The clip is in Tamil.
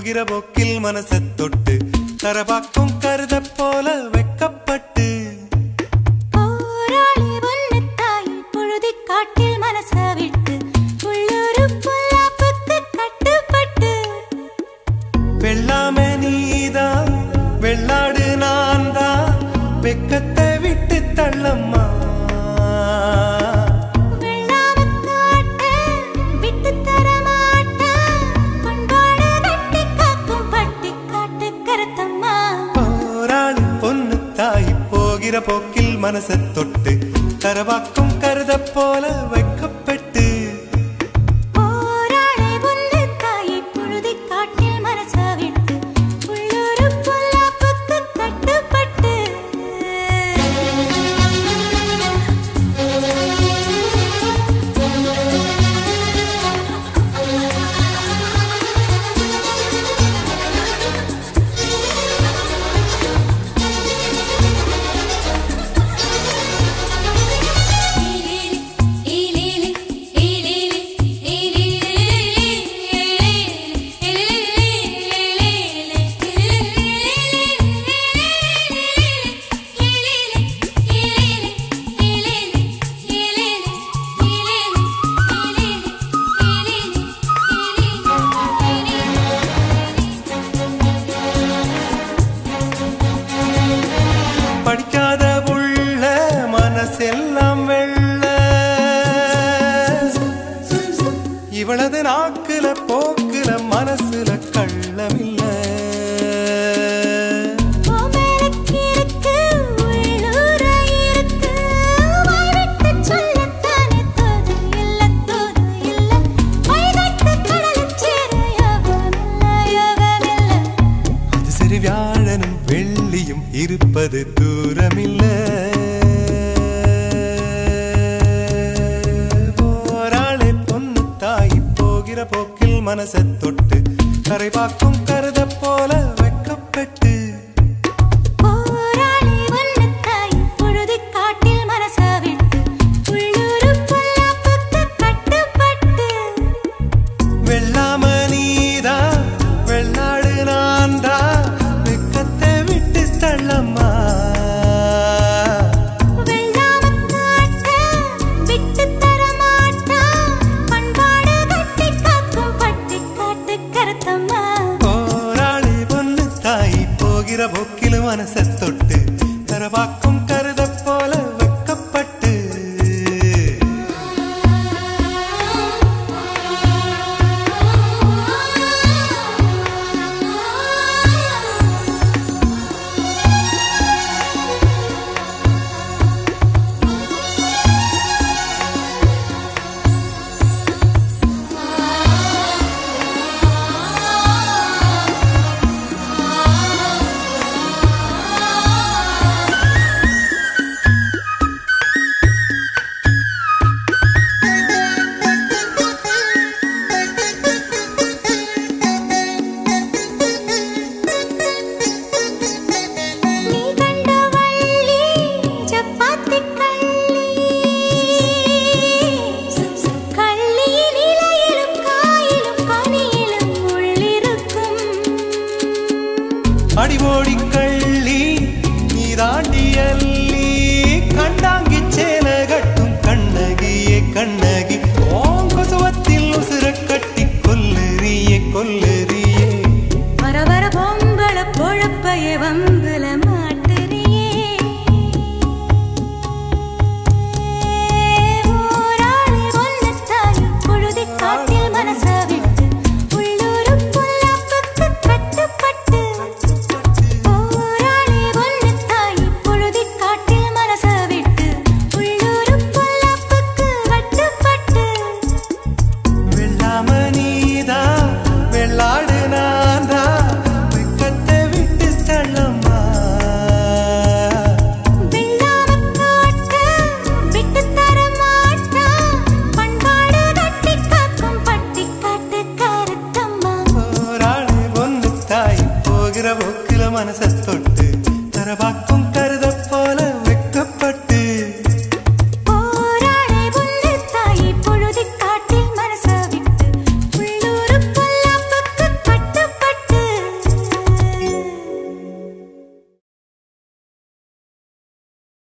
போகிற போக்கில் மனச தொட்டு தரபாக்கும் கருத போல வெக்கப்பட்டு போராளி ஒன்னு தாய் பொழுதி காட்டில் மனச விட்டு உள்ளூரு பொல்லாப்புக்கு கட்டுப்பட்டு வெள்ளாம நீதான் வெள்ளாடு நான் தான் வெக்கத்தை விட்டு தள்ளம்மா வெள்ளாம காட்ட விட்டு தர மாட்டேன் பண்பாடு கட்டி காக்கும் பட்டி காட்டு கருத்தம்மா போராளி பொண்ணு தாய் போகிற போக்கில் மனச தொட்டு தரவாக்கும் கருத போல வைக்கப்பட்டு போராளி ஒன்னு தாய் பொழுதி காட்டில் மனச விட்டு உள்ளூரு பொல்லாப்புக்கு கட்டுப்பட்டு படிக்காத உள்ள மனசெல்லாம் வெள்ள இவளது நாக்குல போக்குல மனசுல கள்ளமில்ல ஓமேலக்கிருக்கு உள்ளூர இருக்கு வாய் விட்டு சொல்லத்தானே தோது இல்ல தோது இல்ல வைகட்டு கடலுச் சேர யோகமில்ல யோகமில்ல அது சரி வியாழனும் வெள்ளியும் இருப்பது தூரமில்ல போராளே பொண்ணு தாய் போகிற போக்கில் மனச தொட்டு கரை பார்க்கும் கருத போல வெக்கப்பட்டு போராளி ஒன்னு தாய் பொழுதி காட்டில் மனச விட்டு உள்ளூரு பொல்லாப்புக்கு கட்டுப்பட்டு வெள்ளாம நீதா வெள்ளாடு நான்தா வெக்கத்தை விட்டு தள்ளம்மா வெள்ளாம காட்ட விட்டு தர மாட்டான் பண்பாடு கட்டி காக்கும் பட்டி காட்டு கருத்தம்மா போராளி பொண்ணு தாய் போகிற போக்கில் மனச தொட்டு தரவாக்கும் கருத போல வெக்கப்பட்டு நீ கண்ட வள்ளி சப்பாத்தி கள்ளி கள்ளியின் இலையிலும் காயிலும் கனியிலும் உள்ளிருக்கும் அடிவோடி கள்ளி நீராண்டி அள்ளி கண்டாங்கி சேல கட்டும் கண்ணகியே கண்ணகி ஓங்குசுவத்தில் உசுர கட்டி கொல்லறியே கொல்லறியே வர வர பொம்பள பொழப்பைய வம்புல மாட்டுறியே ஊராளி ஒன்னு தாய் பொழுதி காட்டில் மனச விட்டு உள்ளூரு பொல்லாப்புக்கு கட்டுப்பட்டு ஊராளி ஒன்னு தாய் பொழுதி காட்டில் மனச விட்டு உள்ளூரு பொல்லாப்புக்கு கட்டுப்பட்டு வெள்ளாம நீதா வெள்ளாடு நான்தா வெக்கத்தை விட்டு தள்ளம்மா வெள்ளாம காட்ட விட்டு தர மாட்டான் பண்பாடு கட்டி காக்கும் பட்டி காட்டு கருத்தம்மா போராளி பொண்ணு தாய் போகிற போக்கில மனச தொட்டு தரவாக்கும்